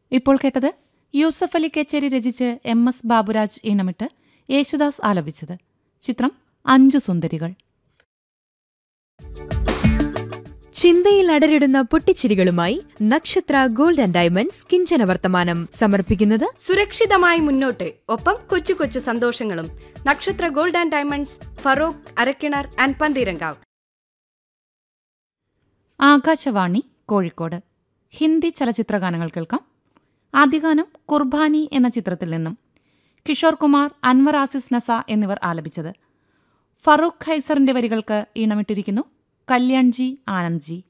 ഇപ്പോൾ കേട്ടത് യൂസഫ് അലി കേച്ചേരി രചിച്ച് എം എസ് ബാബുരാജ് ഈണമിട്ട് യേശുദാസ് ആലപിച്ചത് ചിത്രം അഞ്ചു സുന്ദരികൾ ചിന്തയിൽ അടരിടുന്ന പൊട്ടിച്ചിരികളുമായി നക്ഷത്ര ഗോൾഡ് ആൻഡ് ഡയമണ്ട്സ് കിഞ്ചന വർത്തമാനം സമർപ്പിക്കുന്നത് സുരക്ഷിതമായി മുന്നോട്ട് ഒപ്പം കൊച്ചു കൊച്ചു സന്തോഷങ്ങളും Nakshatra gold and diamonds Feroke Arakkinar and Pantheerankavu Akashvani Kozhikode Hindi ചലച്ചിത്രഗാനങ്ങൾ കേൾക്കാം ആദ്യഗാനം കുർബാനി എന്ന ചിത്രത്തിൽ നിന്നും കിഷോർ കുമാർ അൻവർ ആസിസ് നസ എന്നിവർ ആലപിച്ചത് ഫറൂഖ് ഖൈസറിന്റെ വരികൾക്ക് ഈണമിട്ടിരിക്കുന്നു കല്യാൺജി ആനന്ദ്ജി